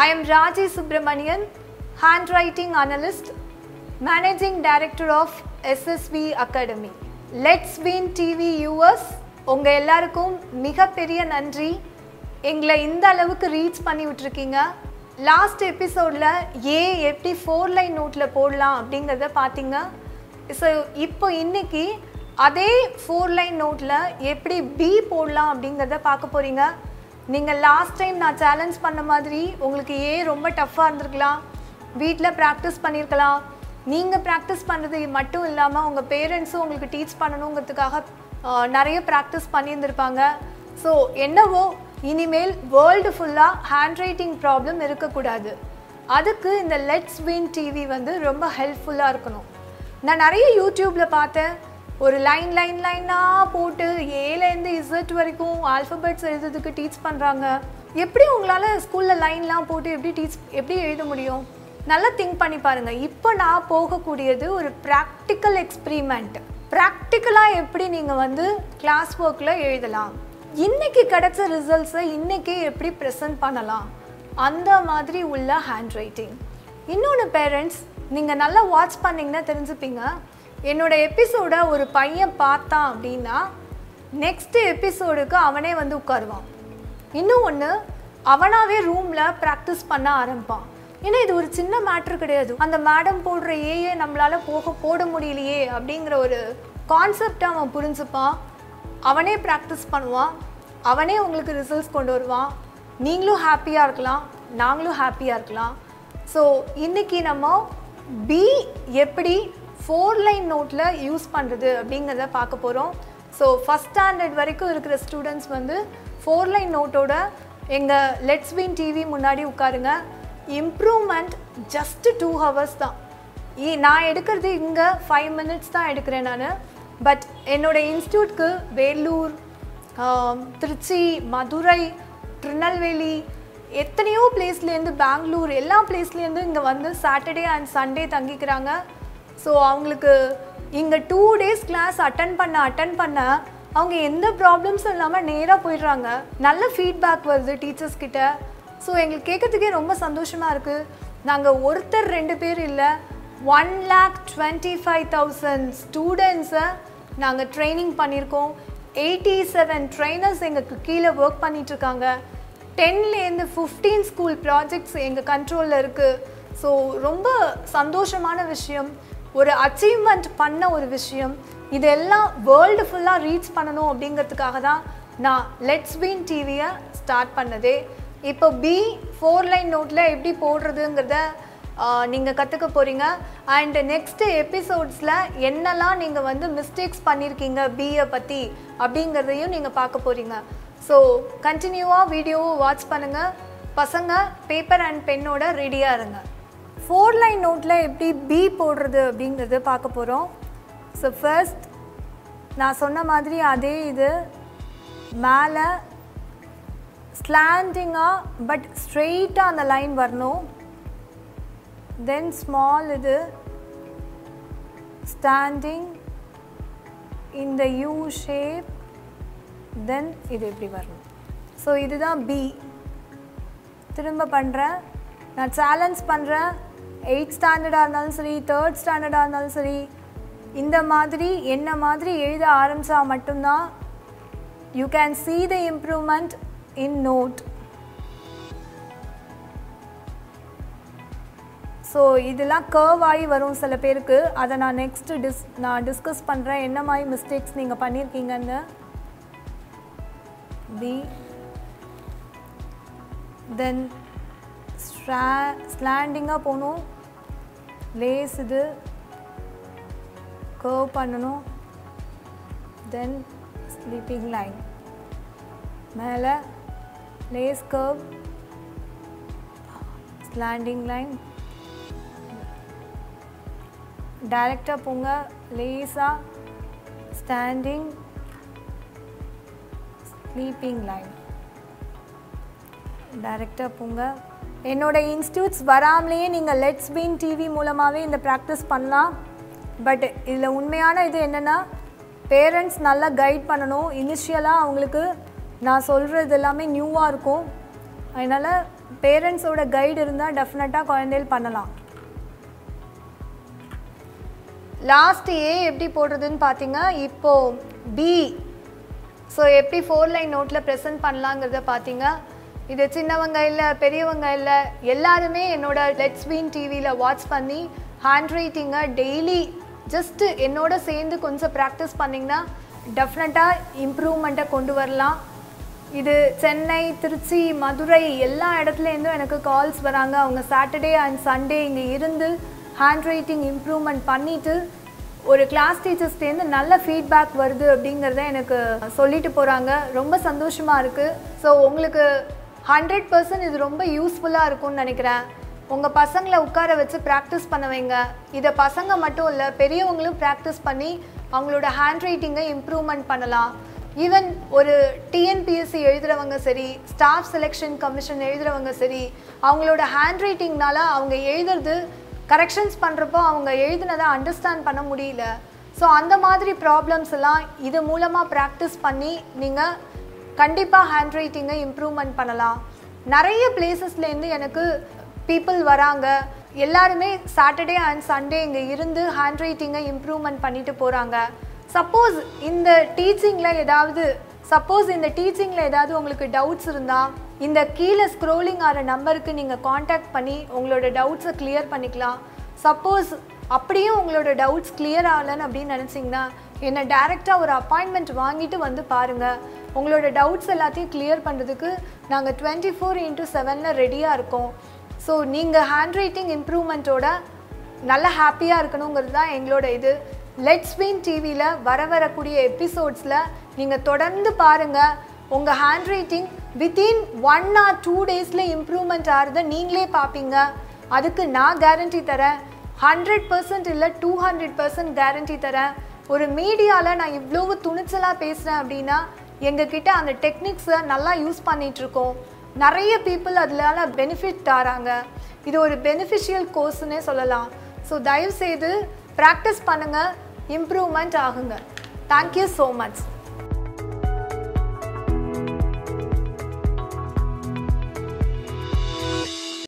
I am Raji Subramanian, handwriting analyst, managing director of SSV Academy. Let's Win TV viewers, உங்க எல்லாருக்கும் மிகப்பெரிய நன்றி எங்களை இந்த அளவுக்கு ரீச் பண்ணி விட்டுருக்கீங்க லாஸ்ட் எபிசோடில் ஏ எப்படி ஃபோர் லைன் நோட்டில் போடலாம் அப்படிங்கிறத பார்த்தீங்க ஸோ இப்போ இன்னைக்கு அதே ஃபோர் லைன் நோட்டில் எப்படி பி போடலாம் அப்படிங்கிறத பார்க்க போகிறீங்க நீங்கள் லாஸ்ட் டைம் நான் சேலஞ்ச் பண்ண மாதிரி உங்களுக்கு ஏ ரொம்ப டஃப்பாக இருந்திருக்கலாம் வீட்டில் ப்ராக்டிஸ் பண்ணியிருக்கலாம் நீங்கள் ப்ராக்டிஸ் பண்ணுறது மட்டும் இல்லாமல் உங்கள் பேரண்ட்ஸும் உங்களுக்கு டீச் பண்ணணுங்கிறதுக்காக ஆஹ், நிறைய ப்ராக்டிஸ் பண்ணியிருந்திருப்பாங்க ஸோ என்னவோ இனிமேல் வேர்ல்டு ஃபுல்லாக ஹேண்ட் ரைட்டிங் ப்ராப்ளம் இருக்கக்கூடாது அதுக்கு இந்த லெட்ஸ் வின் டிவி வந்து ரொம்ப ஹெல்ப்ஃபுல்லாக இருக்கணும் நான் நிறைய யூடியூப்பில் பார்த்தேன் ஒரு லைன் லைன் லைனாக போட்டு ஏலேருந்து இசட் வரைக்கும் ஆல்ஃபபெட்ஸ் எழுதுறதுக்கு டீச் பண்ணுறாங்க எப்படி உங்களால் ஸ்கூலில் லைன்லாம் போட்டு எப்படி டீச் எப்படி எழுத முடியும் நல்லா திங்க் பண்ணி பாருங்கள் இப்போ நான் போகக்கூடியது ஒரு ப்ராக்டிக்கல் எக்ஸ்பிரிமெண்ட் ப்ராக்டிக்கலாக எப்படி நீங்கள் வந்து கிளாஸ் ஒர்க்கில் எழுதலாம் இன்னைக்கு கிடைச்ச ரிசல்ட்ஸை இன்னைக்கே எப்படி ப்ரெசென்ட் பண்ணலாம் அந்த மாதிரி உள்ள ஹேண்ட் ரைட்டிங் இன்னொன்று பேரண்ட்ஸ் நீங்கள் நல்லா வாட்ச் பண்ணிங்கன்னா தெரிஞ்சுப்பீங்க என்னோட எபிசோடை ஒரு பையன் பார்த்தான் அப்படின்னா நெக்ஸ்ட் எபிசோடுக்கு அவனே வந்து உட்காருவான் இன்னும் ஒன்று அவனாவே ரூமில் ப்ராக்டிஸ் பண்ண ஆரம்பிப்பான் ஏன்னா இது ஒரு சின்ன மேட்ரு கிடையாது அந்த மேடம் போடுற ஏஏ நம்மளால போக போட முடியலையே அப்படிங்கிற ஒரு கான்செப்டை அவன் புரிஞ்சுப்பான் அவனே ப்ராக்டிஸ் பண்ணுவான் அவனே உங்களுக்கு ரிசல்ட்ஸ் கொண்டு வருவான் நீங்களும் ஹாப்பியாக இருக்கலாம் நாங்களும் ஹாப்பியாக இருக்கலாம் ஸோ இன்னைக்கு நம்ம பி எப்படி ஃபோர் லைன் நோட்டில் யூஸ் பண்ணுறது அப்படிங்கிறத பார்க்க போகிறோம் ஸோ ஃபஸ்ட் ஸ்டாண்டர்ட் வரைக்கும் இருக்கிற ஸ்டூடெண்ட்ஸ் வந்து ஃபோர் லைன் நோட்டோட எங்கள் லெட்ஸ் வின் டிவி முன்னாடி உட்காருங்க இம்ப்ரூவ்மெண்ட் ஜஸ்ட் டூ ஹவர்ஸ் தான் இ- நான் எடுக்கிறது இங்கே ஃபைவ் மினிட்ஸ் தான் எடுக்கிறேன் நான் பட் என்னோட இன்ஸ்டியூட்க்கு வேலூர் ஆம், திருச்சி மதுரை திருநெல்வேலி எத்தனையோ பிளேஸ்லேருந்து பெங்களூர் எல்லா பிளேஸ்லேருந்து இங்கே வந்து சாட்டர்டே அண்ட் சண்டே தங்கிக்கிறாங்க ஸோ அவங்களுக்கு இங்கே டூ டேஸ் கிளாஸ் அட்டன் பண்ண அட்டன் பண்ண அவங்க எந்த ப்ராப்ளம்ஸும் இல்லாமல் நேராக போயிடுறாங்க நல்ல ஃபீட்பேக் வருது டீச்சர்ஸ் கிட்ட ஸோ எங்களுக்கு கேட்கறதுக்கே ரொம்ப சந்தோஷமாக இருக்குது நாங்கள் ஒருத்தர் ரெண்டு பேர் இல்லை one lakh twenty five thousand ஸ்டூடெண்ட்ஸை நாங்கள் ட்ரைனிங் பண்ணியிருக்கோம் எயிட்டி செவன் ட்ரைனர்ஸ் எங்களுக்கு கீழே ஒர்க் பண்ணிகிட்ருக்காங்க டென்லேருந்து ஃபிஃப்டீன் ஸ்கூல் ப்ராஜெக்ட்ஸ் எங்கள் கண்ட்ரோலில் இருக்குது ஸோ ரொம்ப சந்தோஷமான விஷயம் ஒரு அச்சீவ்மெண்ட் பண்ண ஒரு விஷயம் இதெல்லாம் வேர்ல்டு ஃபுல்லாக ரீச் பண்ணணும் அப்படிங்கிறதுக்காக தான் நான் லெட்ஸ் பீன் டிவியை ஸ்டார்ட் பண்ணதே இப்போ பி ஃபோர் லைன் நோட்டில் எப்படி போடுறதுங்கிறத நீங்கள் கற்றுக்க போகிறீங்க அண்ட் நெக்ஸ்ட்டு எபிசோட்ஸில் என்னெல்லாம் நீங்கள் வந்து மிஸ்டேக்ஸ் பண்ணியிருக்கீங்க பியை பற்றி அப்படிங்கிறதையும் நீங்கள் பார்க்க போகிறீங்க ஸோ கண்டினியூவாக வீடியோவை வாட்ச் பண்ணுங்கள் பசங்க பேப்பர் அண்ட் பென்னோட ரெடியாக இருங்க ஃபோர் லைன் நோட்டில் எப்படி பி போடுறது அப்படிங்கிறது பார்க்க போகிறோம் ஸோ ஃபர்ஸ்ட் நான் சொன்ன மாதிரி அதே இது மேலே ஸ்லாண்டிங்காக பட் ஸ்ட்ரெயிட்டாக அந்த லைன் வரணும் தென் ஸ்மால் இது ஸ்டாண்டிங் இந்த யூ ஷேப் தென் இது இப்படி வரணும் ஸோ இதுதான் பி திரும்ப பண்ணுறேன் நான் சேலஞ்ச் பண்ணுறேன் எயிட் ஸ்டாண்டர்டாக இருந்தாலும் சரி தேர்ட் ஸ்டாண்டர்டாக இருந்தாலும் சரி இந்த மாதிரி என்ன மாதிரி எழுத ஆரம்பித்தா மட்டும்தான் you can see the improvement in note so இதெல்லாம் கர்வ் ஆகி வரும் சில பேருக்கு அதை நான் நெக்ஸ்ட்டு டிஸ் நான் டிஸ்கஸ் பண்ணுறேன் என்ன மாதிரி மிஸ்டேக்ஸ் நீங்கள் பண்ணியிருக்கீங்கன்னு பி தென் ஸ்ட்ரா ஸ்லாண்டிங்காக போகணும் லேஸ் இது கர்வ் பண்ணணும் தென் ஸ்லீப்பிங் லைன் மேலே லேஸ் கர்வ் ஸ்லாண்டிங் லைன் டைரெக்டாக போங்க லேஸாக ஸ்டாண்டிங் ஸ்லீப்பிங் லைன் டைரெக்டாக போங்க என்னோட இன்ஸ்டியூட்ஸ் வராமலேயே நீங்கள் லெட்ஸ் பீன் டிவி மூலமாகவே இந்த ப்ராக்டிஸ் பண்ணலாம் பட் இதில் உண்மையான இது என்னென்னா பேரண்ட்ஸ் நல்லா கைட் பண்ணணும் இனிஷியலாக அவங்களுக்கு நான் சொல்கிறது எல்லாமே நியூவாக இருக்கும் அதனால் பேரண்ட்ஸோட கைடு இருந்தால் டெஃபினட்டாக குழந்தைகள் பண்ணலாம் லாஸ்ட் ஏ எப்படி போடுறதுன்னு பார்த்தீங்க இப்போ பி ஸோ எப்படி ஃபோர் லைன் நோட்டில் ப்ரெசென்ட் பண்ணலாங்கிறத பார்த்தீங்க இது சின்னவங்க இல்லை பெரியவங்க இல்லை எல்லாருமே என்னோட லெட்ஸ் வீன் டிவியில் வாட்ச் பண்ணி ஹேண்ட் ரைட்டிங்கை டெய்லி ஜஸ்ட்டு என்னோட சேர்ந்து கொஞ்சம் ப்ராக்டிஸ் பண்ணிங்கன்னா டெஃபினட்டாக இம்ப்ரூவ்மெண்ட்டை கொண்டு வரலாம் இது சென்னை திருச்சி மதுரை எல்லா இடத்துலேருந்தும் எனக்கு கால்ஸ் வராங்க அவங்க சாட்டர்டே அண்ட் சண்டே இங்கே இருந்து ஹேண்ட் ரைட்டிங் இம்ப்ரூவ்மெண்ட் பண்ணிவிட்டு ஒரு கிளாஸ் டீச்சர்ஸ்டேருந்து நல்ல ஃபீட்பேக் வருது அப்படிங்கிறத எனக்கு சொல்லிட்டு போகிறாங்க ரொம்ப சந்தோஷமாக இருக்குது ஸோ உங்களுக்கு ஹண்ட்ரட் பர்சன்ட் இது ரொம்ப யூஸ்ஃபுல்லாக இருக்கும்னு நினைக்கிறேன் உங்கள் பசங்களை உட்கார வச்சு ப்ராக்டிஸ் பண்ண வைங்க இதை பசங்க மட்டும் இல்லை பெரியவங்களும் ப்ராக்டிஸ் பண்ணி அவங்களோட ஹேண்ட் ரைட்டிங்கை இம்ப்ரூவ்மெண்ட் பண்ணலாம் ஈவன் ஒரு டிஎன்பிஎஸ்சி எழுதுகிறவங்க சரி ஸ்டாஃப் செலெக்ஷன் கமிஷன் எழுதுகிறவங்க சரி அவங்களோட ஹேண்ட் ரைட்டிங்னால அவங்க எழுதுறது கரெக்ஷன்ஸ் பண்ணுறப்போ அவங்க எழுதுனதை அண்டர்ஸ்டாண்ட் பண்ண முடியல ஸோ அந்த மாதிரி ப்ராப்ளம்ஸ் எல்லாம் இது மூலமாக ப்ராக்டிஸ் பண்ணி நீங்கள் கண்டிப்பாக ஹேண்ட் ரைட்டிங்கை இம்ப்ரூவ்மெண்ட் பண்ணலாம் நிறைய பிளேசஸ்லேருந்து எனக்கு பீப்புள் வராங்க எல்லாருமே சாட்டர்டே அண்ட் சண்டே இங்கே இருந்து ஹேண்ட் ரைட்டிங்கை இம்ப்ரூவ்மெண்ட் பண்ணிட்டு போகிறாங்க சப்போஸ் இந்த டீச்சிங்கில் ஏதாவது சப்போஸ் இந்த டீச்சிங்கில் ஏதாவது உங்களுக்கு டவுட்ஸ் இருந்தால் இந்த கீழே ஸ்க்ரோலிங் ஆகிற நம்பருக்கு நீங்கள் காண்டாக்ட் பண்ணி உங்களோட டவுட்ஸை கிளியர் பண்ணிக்கலாம் சப்போஸ் அப்படியும் உங்களோட டவுட்ஸ் கிளியர் ஆகலைன்னு அப்படின்னு நினச்சிங்கன்னா என்னை டேரெக்டாக ஒரு அப்பாயின்மெண்ட் வாங்கிட்டு வந்து பாருங்கள் உங்களோட டவுட்ஸ் எல்லாத்தையும் கிளியர் பண்ணுறதுக்கு நாங்கள் டுவெண்ட்டி ஃபோர் இன்ட்டு செவனில் ரெடியாக இருக்கோம் ஸோ நீங்கள் ஹேண்ட் ரைட்டிங் இம்ப்ரூவ்மெண்ட்டோட நல்ல ஹாப்பியாக இருக்கணுங்கிறது தான் எங்களோட இது லெட்ஸ் வின் டிவியில் வர வரக்கூடிய எபிசோட்ஸில் நீங்கள் தொடர்ந்து பாருங்கள் உங்கள் hand writing within one or two டேஸில் இம்ப்ரூவ்மெண்ட் ஆகிறத நீங்களே பார்ப்பீங்க அதுக்கு நான் கேரண்டி தரேன் ஹண்ட்ரட் பர்சன்ட் இல்லை டூ ஹண்ட்ரட் பர்சன்ட் கேரண்டி தரேன் ஒரு மீடியாவில் நான் இவ்வளவு துணிச்சலாக பேசுகிறேன் அப்படின்னா எங்ககிட்ட அந்த டெக்னிக்ஸை நல்லா யூஸ் பண்ணிகிட்ருக்கோம் நிறைய பீப்புள் அதனால பெனிஃபிட் தராங்க இது ஒரு பெனிஃபிஷியல் கோர்ஸ்னே சொல்லலாம் ஸோ தயவுசெய்து ப்ராக்டிஸ் பண்ணுங்கள் இம்ப்ரூவ்மெண்ட் ஆகுங்க தேங்க்யூ ஸோ மச்